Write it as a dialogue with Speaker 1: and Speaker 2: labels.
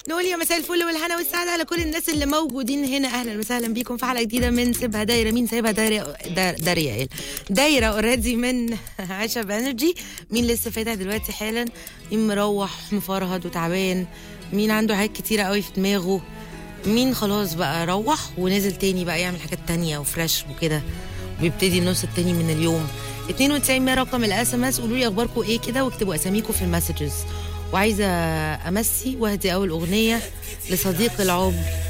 Speaker 1: نقول يا مساء الفل والهنا والسعادة على كل الناس اللي موجودين هنا اهلا وسهلا بيكم في حلقة جديدة من سيبها دايرة مين سايبها دايرة دا- داريا إيه؟ دايرة اوريدي من عشا بانرجي مين لسه فاتح دلوقتي حالا مين مروح مفرهد وتعبان مين عنده حاجات كتيرة قوي في دماغه مين خلاص بقى روح ونزل تاني بقى يعمل حاجات تانية وفريش وكده وبيبتدي النص التاني من اليوم 92 100 رقم الاس ام اس قولوا لي اخباركم ايه كده واكتبوا اساميكم في المسجز وعايزه امسي واهدي اول اغنيه لصديق العمر